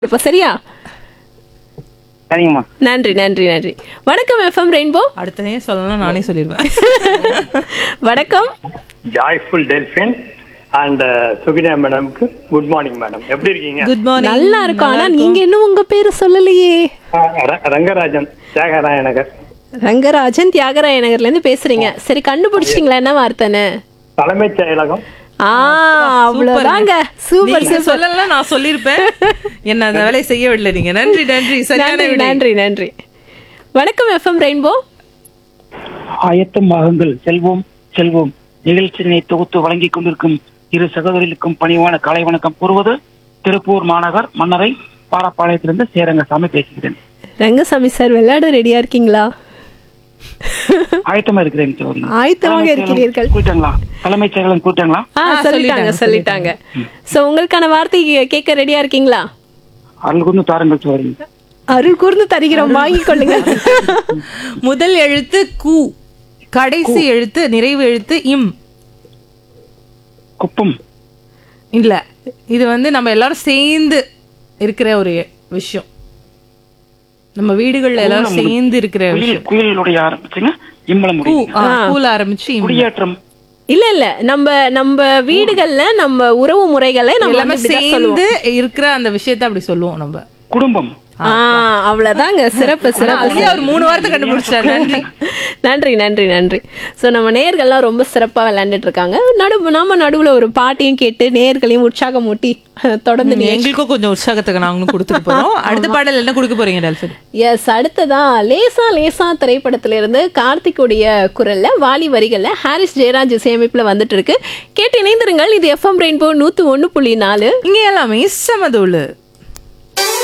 இப்ப சரியா சரிங்கம்மா நன்றி நன்றி நன்றி வணக்கம் எஃப்எம் ரெயின்போ அடுத்ததே சொல்லலாம் நானே சொல்லிடுவேன் வணக்கம் ஜாய்ஃபுல் டெல்ஃபின் அண்ட் சுகினா மேடம்க்கு குட் மார்னிங் மேடம் எப்படி இருக்கீங்க குட் மார்னிங் நல்லா இருக்கும் ஆனா நீங்க இன்னும் உங்க பேரு சொல்லலையே ஆ, ர- ரங்கராஜன் தியாகராய நகர் ரங்கராஜன் தியாகராய நகர்ல இருந்து பேசுறீங்க சரி கண்டுபிடிச்சிட்டீங்களா என்ன வார்த்தைன்னு தலைமைச் செயலகம் ஆ அவ்வளவுதாங்க சூப்பர் நீங்க சூப்பர் சொல்லலாம் நான் சொல்லிருப்பேன் என்ன அந்த வேலையை செய்ய விடல நீங்க நன்றி நன்றி சரியான நன்றி விடை. நன்றி நன்றி வணக்கம் எஃப்எம் ரெயின்போ ஆயத்தமாகுங்கள் செல்வோம் செல்வோம் நிகழ்ச்சியினை தொகுத்து வழங்கிக் கொண்டிருக்கும் இரு சகோதரிகளுக்கும் பணிவான காலை வணக்கம் கூறுவது திருப்பூர் மாநகர் மன்னரை பாரப்பாளையத்திலிருந்து சேரங்கசாமி பேசுகிறேன் ரங்கசாமி சார் விளையாட ரெடியா இருக்கீங்களா ஆயத்தமா இருக்கிறேன் சகோதரி. ஆயத்தமாக தலைமைச் இருக்கிறீர்கள். செயலகம் கூப்பிட்டாங்களா தலைமைச் செயலகம் கூப்பிட்டாங்களா ஆ ஆ, சொல்லிட்டாங்க சொல்லிட்டாங்க சோ உங்களுக்கான வார்த்தை கேட்க ரெடியா இருக்கீங்களா அருள் கொண்டு தாருங்கள் சோதரி அருள் கூர்ந்து தருகிறோம் வாங்கிக் கொள்ளுங்க முதல் எழுத்து கு கடைசி எழுத்து நிறைவு எழுத்து இம் குப்பம் இல்ல இது வந்து நம்ம எல்லாரும் சேர்ந்து இருக்கிற ஒரு விஷயம் நம்ம வீடுகள்ல எல்லாரும் சேர்ந்து இருக்கிற குயில் விஷயம் குயிலுடைய ஆரம்பிச்சுங்க இம்பளம் கூ முடியுங்க. ஆ, கூல ஆரம்பிச்சு இம். குடியேற்றம் இல்ல இல்ல நம்ம நம்ம வீடுகள்ல நம்ம உறவு முறைகளை நம்ம எல்லாமே வந்து இப்படிதான் சொல்லுவோம். சேர்ந்து இருக்கிற அந்த விஷயத்தை அப்படி சொல்லுவோம் நம்ம குடும்பம் ஆ அவ்வளவுதாங்க சிறப்பு சிறப்பு அதுலயே அவர் மூணு வார்த்தை கண்டுபிடிச்சாரு நன்றி நன்றி நன்றி நன்றி ஸோ நம்ம நேர்கள்லாம் ரொம்ப சிறப்பா விளையாண்டுட்டு இருக்காங்க நடு நாம நடுவுல ஒரு பாட்டையும் கேட்டு நேர்களையும் உற்சாகம் ஊட்டி தொடர்ந்து நீ எங்களுக்கும் கொஞ்சம் உற்சாகத்துக்கு நாங்களும் கொடுத்துட்டு போறோம் அடுத்த பாடல் என்ன கொடுக்க போறீங்க டெல்ஃபின் எஸ் அடுத்ததா லேசா லேசா திரைப்படத்துல இருந்து கார்த்திக்குடைய குரல்ல வாலி வரிகள்ல ஹாரிஸ் ஜெயராஜ் இசையமைப்புல வந்துட்டு இருக்கு கேட்டு இணைந்திருங்கள் இது எஃப்எம் ரெயின்போ நூத்து ஒண்ணு புள்ளி நாலு இங்க எல்லாமே சமதூளு